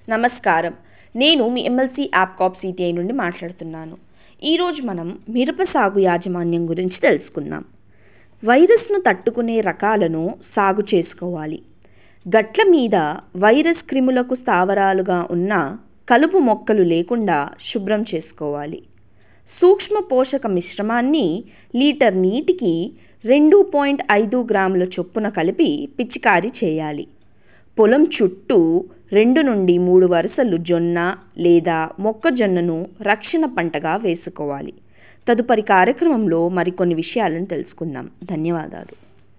నమస్కారం నేను మీ ఎమ్మెల్సీ యాప్ కాప్ సిటిఐ నుండి మాట్లాడుతున్నాను ఈరోజు మనం మిరప సాగు యాజమాన్యం గురించి తెలుసుకుందాం వైరస్ను తట్టుకునే రకాలను సాగు చేసుకోవాలి గట్ల మీద వైరస్ క్రిములకు స్థావరాలుగా ఉన్న కలుపు మొక్కలు లేకుండా శుభ్రం చేసుకోవాలి సూక్ష్మ పోషక మిశ్రమాన్ని లీటర్ నీటికి రెండు పాయింట్ ఐదు గ్రాముల చొప్పున కలిపి పిచికారీ చేయాలి పొలం చుట్టూ రెండు నుండి మూడు వరుసలు జొన్న లేదా మొక్కజొన్నను రక్షణ పంటగా వేసుకోవాలి తదుపరి కార్యక్రమంలో మరికొన్ని విషయాలను తెలుసుకుందాం ధన్యవాదాలు